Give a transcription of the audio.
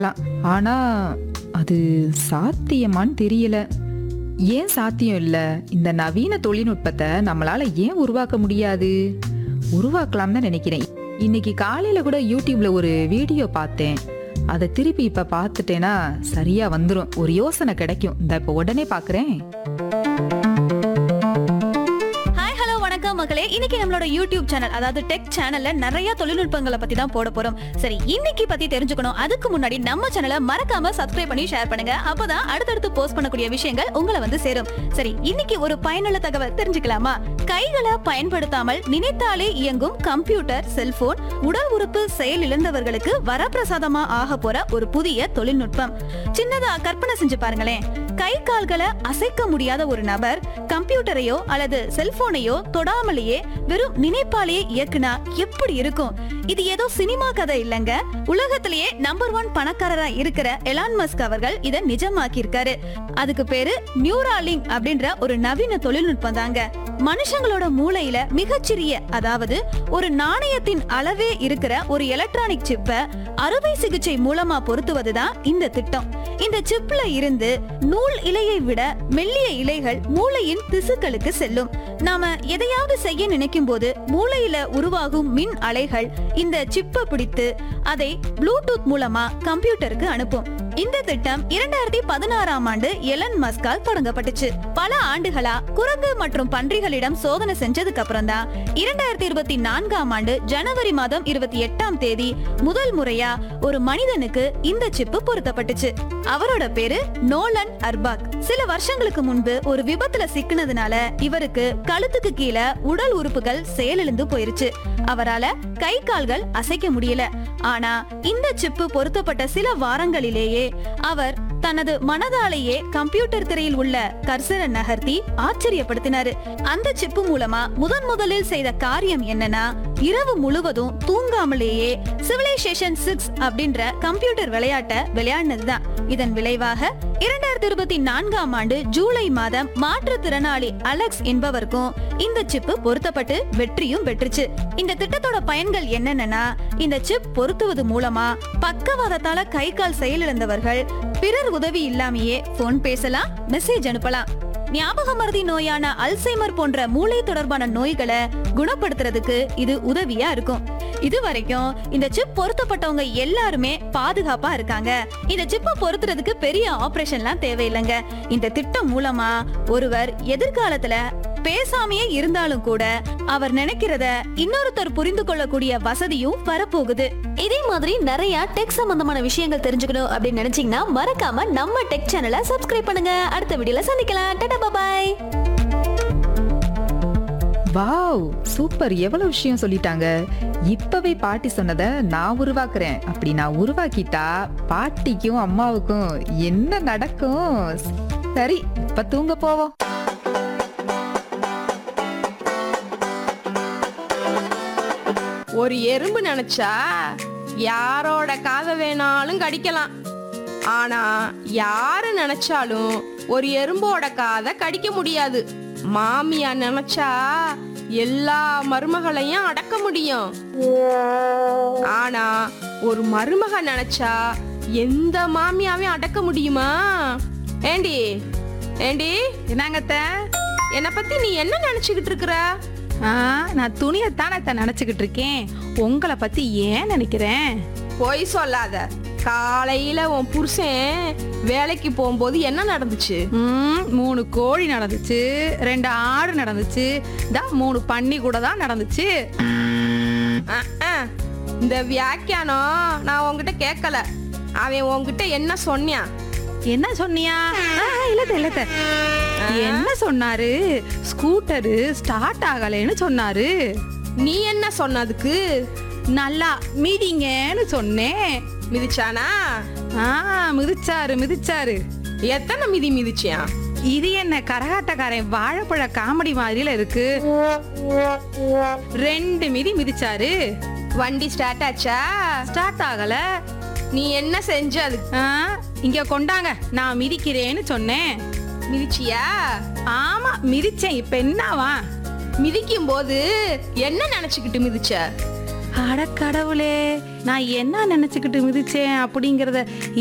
லாம். ஆனா அது சாத்தியமான்னு தெரியல ஏன் சாத்தியம் இல்ல இந்த நவீன தொழில்நுட்பத்தை நம்மளால ஏன் உருவாக்க முடியாது உருவாக்கலாம் தான் நினைக்கிறேன் இன்னைக்கு காலையில கூட யூடியூப்ல ஒரு வீடியோ பார்த்தேன் அதை திருப்பி இப்ப பார்த்துட்டேன்னா சரியா வந்துரும் ஒரு யோசனை கிடைக்கும் இந்த இப்ப உடனே பாக்குறேன் ஹாய் ஹலோ வணக்கம் மக்களே இன்னைக்கு நம்மளோட யூடியூப் சேனல் அதாவது டெக் சேனல்ல நிறைய தொழில்நுட்பங்களை பத்தி தான் போட போறோம் சரி இன்னைக்கு பத்தி தெரிஞ்சுக்கணும் அதுக்கு முன்னாடி நம்ம சேனலை மறக்காம சப்ஸ்கிரைப் பண்ணி ஷேர் பண்ணுங்க அப்பதான் அடுத்தடுத்து போஸ்ட் பண்ணக்கூடிய விஷயங்கள் உங்களை வந்து சேரும் சரி இன்னைக்கு ஒரு பயனுள்ள தகவல் தெரிஞ்சுக்கலாமா கைகளை பயன்படுத்தாமல் நினைத்தாலே இயங்கும் கம்ப்யூட்டர் செல்போன் உடல் உறுப்பு செயல் இழந்தவர்களுக்கு வரப்பிரசாதமா ஆக போற ஒரு புதிய தொழில்நுட்பம் சின்னதா கற்பனை செஞ்சு பாருங்களேன் கை கால்களை அசைக்க முடியாத ஒரு நபர் கம்ப்யூட்டரையோ அல்லது செல்போனையோ தொடாமலேயே வெறும் நினைப்பாலேயே இயக்குனா எப்படி இருக்கும் இது ஏதோ சினிமா கதை இல்லங்க உலகத்திலேயே நம்பர் ஒன் பணக்காரரா இருக்கிற எலான் மஸ்க் அவர்கள் இதை நிஜமாக்கி இருக்காரு அதுக்கு பேரு நியூராலிங்க் அப்படின்ற ஒரு நவீன தொழில்நுட்பம் தாங்க மனுஷங்களோட மூளையில மிகச்சிறிய அதாவது ஒரு நாணயத்தின் அளவே இருக்கிற ஒரு எலக்ட்ரானிக் சிப்பை அறுவை சிகிச்சை மூலமா பொருத்துவதுதான் இந்த திட்டம் இந்த சிப்ல இருந்து நூல் இலையை விட மெல்லிய இலைகள் மூளையின் திசுக்களுக்கு செல்லும் நாம எதையாவது செய்ய நினைக்கும் போது மூளையில உருவாகும் மின் அலைகள் இந்த சிப்பை பிடித்து அதை ப்ளூடூத் மூலமா கம்ப்யூட்டருக்கு அனுப்பும் இந்த திட்டம் இரண்டாயிரத்தி பதினாறாம் ஆண்டு எலன் மஸ்கால் தொடங்கப்பட்டுச்சு பல ஆண்டுகளா குரங்கு மற்றும் பன்றிகளிடம் சோதனை செஞ்சதுக்கு அப்புறம் தான் இரண்டாயிரத்தி இருபத்தி நான்காம் ஆண்டு ஜனவரி மாதம் இருபத்தி எட்டாம் தேதி முதல் முறையா ஒரு மனிதனுக்கு இந்த சிப்பு பொருத்தப்பட்டுச்சு அவரோட பேரு நோலன் அர்பாக் சில வருஷங்களுக்கு முன்பு ஒரு விபத்துல சிக்கினதுனால இவருக்கு கழுத்துக்கு கீழே உடல் உறுப்புகள் செயலிழந்து போயிருச்சு அவரால கை கால்கள் அசைக்க முடியல ஆனா இந்த சிப்பு பொருத்தப்பட்ட சில வாரங்களிலேயே அவர் தனது மனதாலேயே கம்ப்யூட்டர் திரையில் உள்ள கர்சரை நகர்த்தி ஆச்சரியப்படுத்தினாரு அந்த சிப்பு மூலமா முதன் முதலில் செய்த காரியம் என்னன்னா இரவு முழுவதும் தூங்காமலேயே சிவிலைசேஷன் சிக்ஸ் அப்படின்ற கம்ப்யூட்டர் விளையாட்டை விளையாடினதுதான் இதன் விளைவாக இரண்டாயிரத்தி இருபத்தி நான்காம் ஆண்டு ஜூலை மாதம் மாற்றுத்திறனாளி அலெக்ஸ் என்பவருக்கும் இந்த சிப்பு பொருத்தப்பட்டு வெற்றியும் பெற்றுச்சு இந்த திட்டத்தோட பயன்கள் என்னென்னா இந்த சிப் பொருத்துவது மூலமா பக்கவாதத்தால கை கால் செயலிழந்தவர்கள் பிறர் உதவி இல்லாமையே போன் பேசலாம் மெசேஜ் அனுப்பலாம் ஞாபக மறதி நோயான அல்சைமர் போன்ற மூளை தொடர்பான நோய்களை குணப்படுத்துறதுக்கு இது உதவியா இருக்கும் இது வரைக்கும் இந்த சிப் பொருத்தப்பட்டவங்க எல்லாருமே பாதுகாப்பா இருக்காங்க இந்த சிப்பை பொருத்துறதுக்கு பெரிய ஆபரேஷன்லாம் தேவையில்லைங்க இந்த திட்டம் மூலமா ஒருவர் எதிர்காலத்துல பேசாமையே இருந்தாலும் கூட அவர் நினைக்கிறத இன்னொருத்தர் புரிந்து கொள்ளக்கூடிய வசதியும் வரப்போகுது இதே மாதிரி நிறைய டெக் சம்பந்தமான விஷயங்கள் தெரிஞ்சுக்கணும் அப்படின்னு நினைச்சீங்கன்னா மறக்காம நம்ம டெக் சேனலை சப்ஸ்கிரைப் பண்ணுங்க அடுத்த வீடியோல சந்திக்கலாம் டாடா பாய் வாவ் சூப்பர் எவ்வளவு விஷயம் சொல்லிட்டாங்க இப்பவே பாட்டி சொன்னதை நான் உருவாக்குறேன் அப்படி நான் உருவாக்கிட்டா பாட்டிக்கும் அம்மாவுக்கும் என்ன நடக்கும் சரி இப்ப தூங்க போவோம் ஒரு எறும்பு நினைச்சா யாரோட காதை வேணாலும் கடிக்கலாம் ஆனா யாரு நினைச்சாலும் ஒரு எறும்போட காதை கடிக்க முடியாது மாமியா நினைச்சா எல்லா மருமகளையும் அடக்க முடியும் ஆனா ஒரு மருமக நினைச்சா எந்த மாமியாவையும் அடக்க முடியுமா ஏண்டி ஏண்டி என்னங்கத்த என்னை பத்தி நீ என்ன நினைச்சுக்கிட்டு இருக்கிற ஆ நான் துணியத்தானே அத்தை நினைச்சுக்கிட்டு இருக்கேன் உங்களை பத்தி ஏன் நினைக்கிறேன் பொய் சொல்லாத காலையில உன் புருஷன் வேலைக்கு போகும்போது என்ன நடந்துச்சு ம், மூணு கோழி நடந்துச்சு ரெண்டு ஆடு நடந்துச்சு தான் மூணு பன்னி கூட தான் நடந்துச்சு அஹ், அஹ். இந்த வியாக்கியானம் நான் உன்கிட்ட கேட்கல அவன் உன்கிட்ட என்ன சொன்னான் என்ன சொன்னியா ஆ, இல்லத்த இல்லத்த என்ன சொன்னாரு ஸ்கூட்டரு ஸ்டார்ட் ஆகலைன்னு சொன்னாரு நீ என்ன சொன்னதுக்கு நல்லா மீதிங்கன்னு சொன்னேன் மிதிச்சானா ஆ மிதிச்சாரு மிதிச்சாரு எத்தனை மிதி மிதிச்சியான் இது என்ன கரகாட்டக்காரன் வாழைப்பழ காமெடி மாதிரில இருக்கு ரெண்டு மிதி மிதிச்சாரு வண்டி ஸ்டார்ட் ஆச்சா ஸ்டார்ட் ஆகல நீ என்ன செஞ்ச அதுக்கு ஆ, இங்க கொண்டாங்க நான் மிதிக்கிறேன்னு சொன்னேன் மிதிச்சியா ஆமா மிதிச்சேன் இப்ப என்னவா மிதிக்கும் போது என்ன நினைச்சுக்கிட்டு மிதிச்ச அட கடவுளே நான் என்ன நினைச்சுக்கிட்டு மிதிச்சேன் அப்படிங்கறத